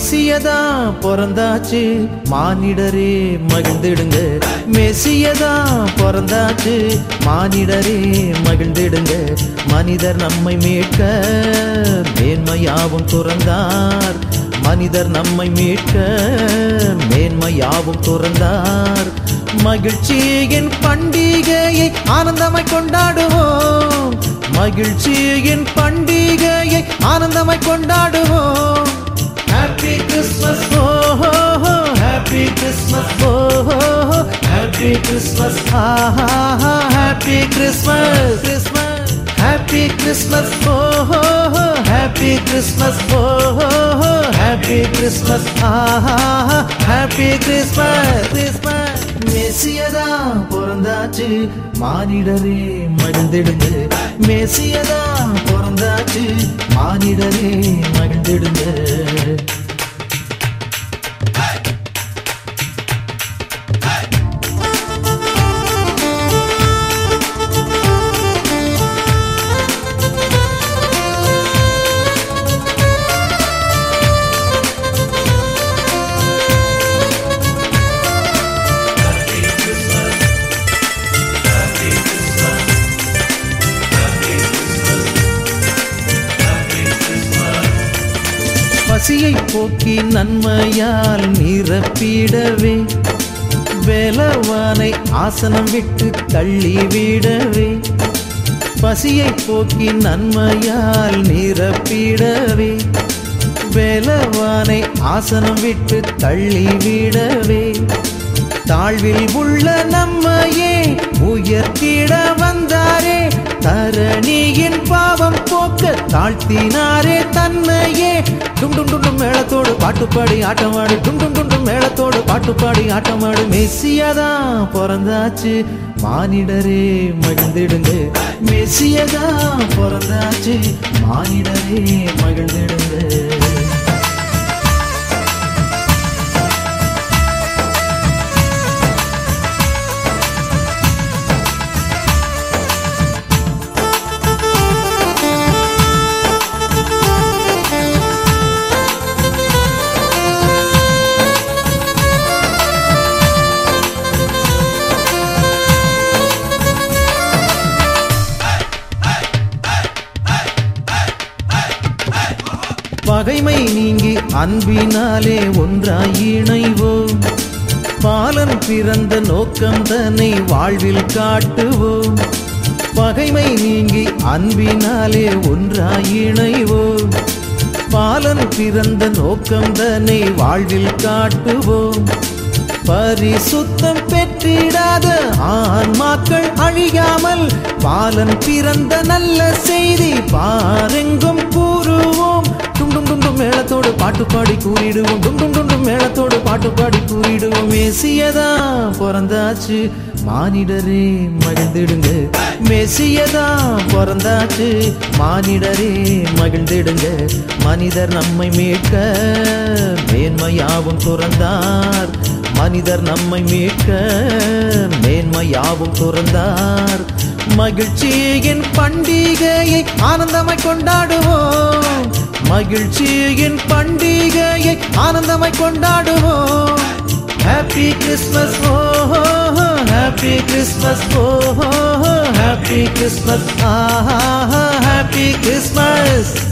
மெசியதா பிறந்தாச்சு மானிடரே மகிழ்ந்திடுங்க மெசியதா பிறந்தாச்சு மானிடரே மகிழ்ந்திடுங்க மனிதர் நம்மை மீட்க மேன்மையாவும் துறந்தார் மனிதர் நம்மை மீட்க மேன்மையாவும் துறந்தார் மகிழ்ச்சியின் பண்டிகையை ஆனந்தமாய் கொண்டாடுவோம் மகிழ்ச்சியின் பண்டிகையை ஆனந்தமாய் கொண்டாடுவோம் happy Christmas oh happy Christmas oh happy Christmas happy Christmas Christmas happy Christmas oh happy Christmas oh happy Christmas happy Christmas Christmas மெசியதா பிறந்தாச்சு மானிடரே மகிழ்ந்திடுங்க மெசியதா பிறந்தாச்சு மானிடரே மகிழ்ந்திடுங்க பசியை போக்கி நன்மையால் நிரப்பிடவே வேலவானை ஆசனம் விட்டு தள்ளிவிடவே பசியை போக்கி நன்மையால் நிரப்பிடவே வேலவானை ஆசனம் விட்டு தள்ளிவிடவே தாழ்வில் உள்ள நம்மையே உயர்த்திட வந்தாரே தரணியின் பாவம் போக்க தாழ்த்தினாரே தன்னையே டும் டும் டும் டும் மேளத்தோடு பாட்டுப்பாடி ஆட்டமாடு டும் டும் டும் டும் மேளத்தோடு பாட்டுப்பாடி ஆட்டமாடு மெஸ்ஸியதா பிறந்தாச்சு மானிடரே மகிழ்ந்திடுங்க மெஸ்ஸியதா பிறந்தாச்சு மானிடரே மகிழ்ந்திடுங்க பகைமை நீங்கி அன்பினாலே ஒன்றாய் இணைவோம் பாலன் பிறந்த நோக்கம் தன்னை வாழ்வில் காட்டுவோம் பகைமை நீங்கி அன்பினாலே ஒன்றாய் இணைவோம் பாலன் பிறந்த நோக்கம் தன்னை வாழ்வில் காட்டுவோம் பரிசுத்தம் பெற்றிடாத ஆன்மாக்கள் அழியாமல் பாலன் பிறந்த நல்ல செய்தி பாரெங்கும் கூறுவோம் டும் டும் டும் டும் மேளத்தோடு பாட்டு பாடி கூறிடுவோம் டும் டும் டும் டும் மேளத்தோடு பாட்டு பாடி கூறிடுவோம் மெசியதா பிறந்தாச்சு மானிடரே மகிழ்ந்திடுங்க மெசியதா பிறந்தாச்சு மானிடரே மகிழ்ந்திடுங்க மனிதர் நம்மை மீட்க மேன்மையாவும் துறந்தார் மனிதர் நம்மை மீட்க மேன்மையாவும் துறந்தார் மகிழ்ச்சியின் பண்டிகையை ஆனந்தமாய் கொண்டாடுவோம் மகிழ்ச்சியின் பண்டிகையை ஆனந்தமாய் கொண்டாடுவோம் happy Christmas oh happy Christmas oh happy Christmas ஆஹா ஹாப்பி கிறிஸ்மஸ்